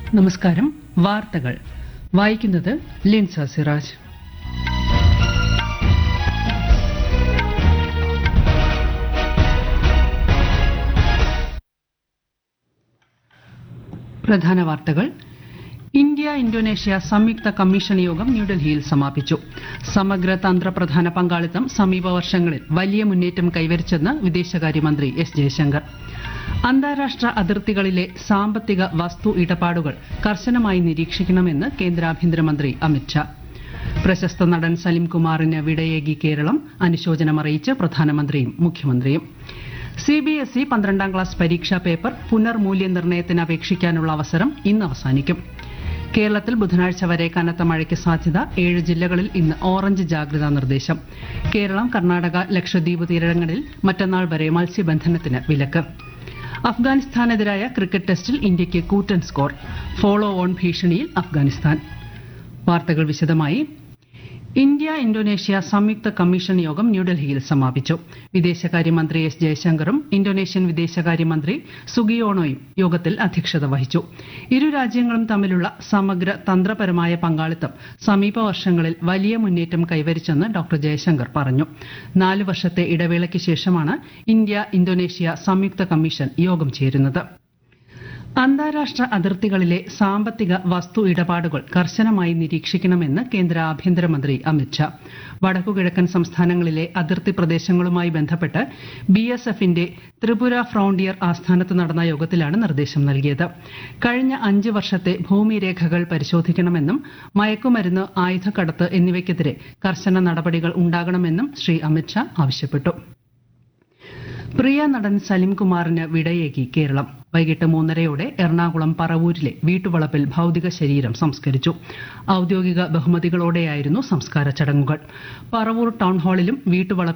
നമസ്കാരം വാർത്തകൾ വായിക്കുന്നത് ലിൻസ സിറാജ് പ്രധാന വാർത്തകൾ ഇന്ത്യ ഇന്തോനേഷ്യ സംയുക്ത കമ്മീഷൻ യോഗം ന്യൂഡൽഹിയിൽ സമാപിച്ചു സമഗ്ര തന്ത്രപ്രധാന പങ്കാളിത്തം സമീപ വർഷങ്ങളിൽ വലിയ മുന്നേറ്റം കൈവരിച്ചെന്ന് വിദേശകാര്യമന്ത്രി എസ് ജയശങ്കർ അന്താരാഷ്ട്ര അതിർത്തികളിലെ സാമ്പത്തിക വസ്തു ഇടപാടുകൾ കർശനമായി നിരീക്ഷിക്കണമെന്ന് കേന്ദ്ര ആഭ്യന്തരമന്ത്രി അമിത്ഷാ പ്രശസ്ത നടൻ സലിം കുമാറിന് വിടയേകി കേരളം അനുശോചനമറിയിച്ച് പ്രധാനമന്ത്രിയും മുഖ്യമന്ത്രിയും സി ബി എസ് ഇ പന്ത്രണ്ടാം ക്ലാസ് പരീക്ഷാ പേപ്പർ പുനർമൂല്യനിർണ്ണയത്തിന് അപേക്ഷിക്കാനുള്ള അവസരം ഇന്ന് അവസാനിക്കും കേരളത്തിൽ ബുധനാഴ്ച വരെ കനത്ത മഴയ്ക്ക് സാധ്യത ഏഴ് ജില്ലകളിൽ ഇന്ന് ഓറഞ്ച് ജാഗ്രതാ നിർദ്ദേശം കേരളം കർണാടക ലക്ഷദ്വീപ് തീരങ്ങളിൽ മറ്റന്നാൾ വരെ മത്സ്യബന്ധനത്തിന് വിലക്ക് അഫ്ഗാനിസ്ഥാനെതിരായ ക്രിക്കറ്റ് ടെസ്റ്റിൽ ഇന്ത്യയ്ക്ക് കൂറ്റൻ സ്കോർ ഫോളോ ഓൺ ഭീഷണിയിൽ അഫ്ഗാനിസ്ഥാൻ വാർത്തകൾ വിശദമായി ഇന്ത്യ ഇന്തോനേഷ്യ സംയുക്ത കമ്മീഷൻ യോഗം ന്യൂഡൽഹിയിൽ സമാപിച്ചു വിദേശകാര്യമന്ത്രി എസ് ജയശങ്കറും ഇന്തോനേഷ്യൻ വിദേശകാര്യമന്ത്രി സുഗിയോണോയും യോഗത്തിൽ അധ്യക്ഷത വഹിച്ചു ഇരു രാജ്യങ്ങളും തമ്മിലുള്ള സമഗ്ര തന്ത്രപരമായ പങ്കാളിത്തം സമീപ വർഷങ്ങളിൽ വലിയ മുന്നേറ്റം കൈവരിച്ചെന്ന് ഡോക്ടർ ജയശങ്കർ പറഞ്ഞു നാല് വർഷത്തെ ഇടവേളയ്ക്ക് ശേഷമാണ് ഇന്ത്യ ഇന്തോനേഷ്യ സംയുക്ത കമ്മീഷൻ യോഗം ചേരുന്നത് അന്താരാഷ്ട്ര അതിർത്തികളിലെ സാമ്പത്തിക വസ്തു ഇടപാടുകൾ കർശനമായി നിരീക്ഷിക്കണമെന്ന് കേന്ദ്ര ആഭ്യന്തരമന്ത്രി അമിത്ഷാ വടക്കുകിഴക്കൻ സംസ്ഥാനങ്ങളിലെ അതിർത്തി പ്രദേശങ്ങളുമായി ബന്ധപ്പെട്ട് ബി എസ് എഫിന്റെ ത്രിപുര ഫ്രോണ്ടിയർ ആസ്ഥാനത്ത് നടന്ന യോഗത്തിലാണ് നിർദ്ദേശം നൽകിയത് കഴിഞ്ഞ അഞ്ച് വർഷത്തെ ഭൂമിരേഖകൾ പരിശോധിക്കണമെന്നും മയക്കുമരുന്ന് ആയുധക്കടത്ത് എന്നിവയ്ക്കെതിരെ കർശന നടപടികൾ ഉണ്ടാകണമെന്നും ശ്രീ അമിത്ഷാ ആവശ്യപ്പെട്ടു പ്രിയ നടൻ സലിം കുമാറിന് വിടയേകി കേരളം വൈകിട്ട് മൂന്നരയോടെ എറണാകുളം പറവൂരിലെ വീട്ടുവളപ്പിൽ ഭൌതിക ശരീരം സംസ്കരിച്ചു ഔദ്യോഗിക ബഹുമതികളോടെയായിരുന്നു സംസ്കാര ചടങ്ങുകൾ പറവൂർ ടൗൺ ഹാളിലും വീട്ടുവളപ്പിലും